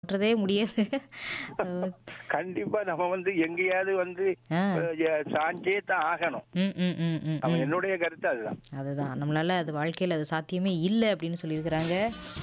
மாற்றதே முடியாது கண்டிப்பா நம்ம வந்து எங்கேயாவது வந்து ஆ. அஹ், சாஞ்சே தான் ஆகணும் ம் ம் ம் ம் அவன் ம். என்னுடைய கருத்து அதுதான் அதுதான் நம்மளால அது வாழ்க்கையில் அது சாத்தியமே இல்லை அப்படின்னு சொல்லியிருக்கிறாங்க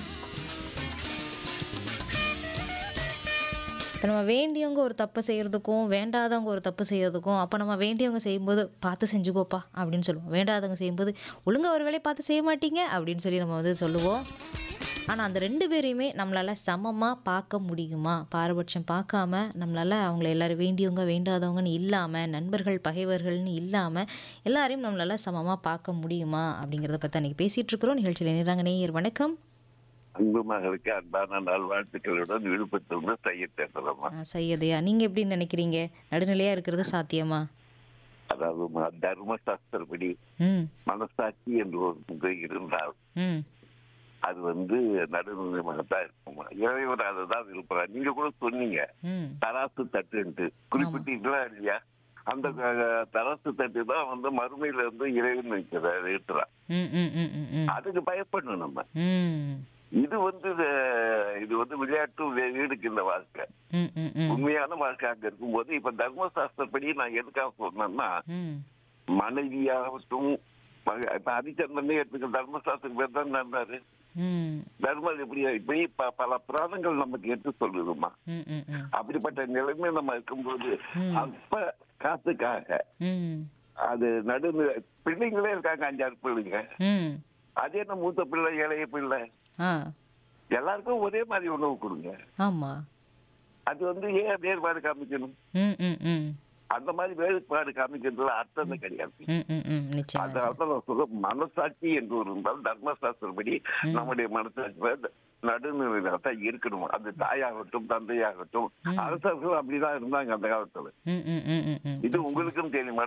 இப்போ நம்ம வேண்டியவங்க ஒரு தப்பு செய்கிறதுக்கும் வேண்டாதவங்க ஒரு தப்பு செய்கிறதுக்கும் அப்போ நம்ம வேண்டியவங்க செய்யும்போது பார்த்து செஞ்சுக்கோப்பா அப்படின்னு சொல்லுவோம் வேண்டாதவங்க செய்யும்போது ஒழுங்கா ஒரு வேலையை பார்த்து செய்ய மாட்டீங்க அப்படின்னு சொல்லி நம்ம வந்து சொல்லுவோம் ஆனால் அந்த ரெண்டு பேரையுமே நம்மளால் சமமாக பார்க்க முடியுமா பாரபட்சம் பார்க்காம நம்மளால் அவங்கள எல்லாரும் வேண்டியவங்க வேண்டாதவங்கன்னு இல்லாமல் நண்பர்கள் பகைவர்கள்னு இல்லாமல் எல்லாரையும் நம்மளால் சமமாக பார்க்க முடியுமா அப்படிங்கிறத பற்றி அன்றைக்கி பேசிகிட்டு இருக்கிறோம் நிகழ்ச்சியில் நிறாங்க நேயர் வணக்கம் அன்பு மகளுக்கு அன்பான நல்வாழ்த்துக்களுடன் விழுப்புரத்துல செய்ய பேசலாமா ஆ, சையதையா நீங்கள் எப்படி நினைக்கிறீங்க நடுநிலையாக இருக்கிறது சாத்தியமா அதாவது ம- தர்ம சாஸ்திரப்படி ம் மனசாட்சி என்று ஒரு முறை இருந்தால் ம் அது வந்து நடுநிலைமாகத்தான் இருக்குமா இறைவன் அதை தான் விரும்புறார் நீங்க கூட சொன்னீங்க ம் தராசு தட்டுன்ட்டு குறிப்பிட்டீங்களா இல்லையா அந்த அஹ், தராசு தட்டு தான் வந்து மறுமையில இருந்து இறைவன் வைக்கிறார் ஏற்றுறான் ம் ம் ம் ம் ம் அதுக்கு பயப்படணும் நம்ம ம் இது வந்து அஹ், இது வந்து விளையாட்டு வீ- வீடுக்கு இந்த வாழ்க்கை ம் ம் ம் உண்மையான வாழ்க்கை அங்க இருக்கும்போது இப்ப தர்மசாஸ்திரப்படி நான் எதுக்காக சொன்னேன்னா ம் மனைவியாகட்டும் மக- இப்ப ஹரிச்சந்திரனே எடுத்துக்க தர்மசாஸ்திரம் பேர் தான் நடந்தாரு ம் தர்மம் எப்படி இப்படி ப- பல புராணங்கள் நமக்கு எடுத்து சொல்லுதுமா ம் ம் ம் அப்படிப்பட்ட நிலைமை நம்ம இருக்கும்போது ம். அப்ப காத்துக்காக ம் அது நடு பிள்ளைங்களே இருக்காங்க அஞ்சாறு பிள்ளைங்க ம் அது என்ன மூத்த பிள்ளை இளைய பிள்ளை ஆ எல்லாருக்கும் ஒரே மாதிரி உணவு கொடுங்க ஆமாம் அது வந்து ஏன் வேறுபாடு காமிக்கணும் ம் ம் ம் அந்த மாதிரி வேறுபாடு காமிக்கிறதுல அர்த்தமே கிடையாது ம் ம் ம் நிச்சயமா அதனால நான் சொல்ல மனசாட்சி என்று ஒரு இருந்தால் தர்மசாஸ்திரப்படி நம்முடைய மனசாட்சி நடுநிலையில தான் இருக்கணும் அது தாயாகட்டும் தந்தையாகட்டும் அரசர்கள் அப்படிதான் இருந்தாங்க அந்த காலத்துல ம் ம் ம் ம் ம் இது உங்களுக்கும் தெரியும்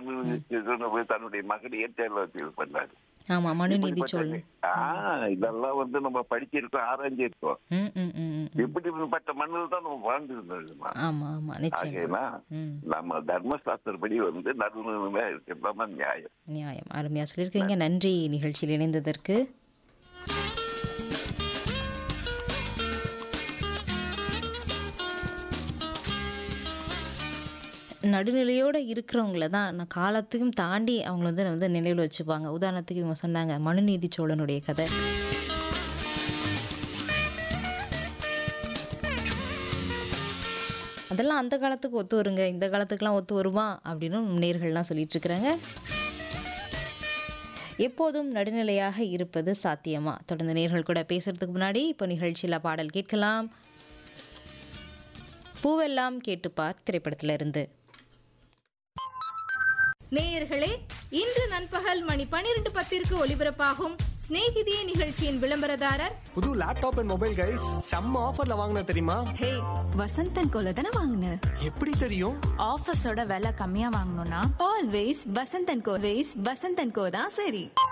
மனு தன்னுடைய மகனையே தேர்வு பண்ணாரு ஆமாம் மனுநீதி இப்படிப்பட்ட சொல் நி- ஆ, இதெல்லாம் வந்து நம்ம படிச்சிருக்கோம் ஆராய்ஞ்சிருக்கோம் ம் ம் ம் ம் ம். இப்படிப்பட்ட மண்ணில் தான் நம்ம வாழ்ந்துருந்தோம் ஆமா ஆமா நிச்சயமா ஆகையினா ம் நம்ம தர்மசாஸ்திரப்படி வந்து நடுநிலைமையா இருக்கிறது தான் நியாயம் நியாயம் அருமையாக சொல்லியிருக்கீங்க நன்றி நிகழ்ச்சியில் இணைந்ததற்கு நடுநிலையோடு இருக்கிறவங்கள தான் நான் காலத்தையும் தாண்டி அவங்க வந்து வந்து நினைவில் வச்சுப்பாங்க உதாரணத்துக்கு இவங்க சொன்னாங்க மனுநீதி சோழனுடைய கதை அதெல்லாம் அந்த காலத்துக்கு ஒத்து வருங்க இந்த காலத்துக்குலாம் ஒத்து வருமா அப்படின்னு நேர்கள்லாம் சொல்லிட்டு இருக்கிறாங்க எப்போதும் நடுநிலையாக இருப்பது சாத்தியமா தொடர்ந்து நேர்கள் கூட பேசுறதுக்கு முன்னாடி இப்போ நிகழ்ச்சியில் பாடல் கேட்கலாம் பூவெல்லாம் கேட்டுப்பார் திரைப்படத்திலிருந்து நேயர்களே இன்று நண்பகல் மணி பனிரெண்டு பத்திற்கு ஒலிபரப்பாகும் சிநேகிதியே நிகழ்ச்சியின் விளம்பரதாரர் புது லேப்டாப் அண்ட் மொபைல் கைஸ் செம்ம ஆஃபர்ல வாங்கின தெரியுமா ஹே வசந்தன் கோல தானே வாங்கின எப்படி தெரியும் ஆஃபீஸோட விலை கம்மியா வாங்கணும்னா always Vasanthan co ways Vasanthan co தான் சரி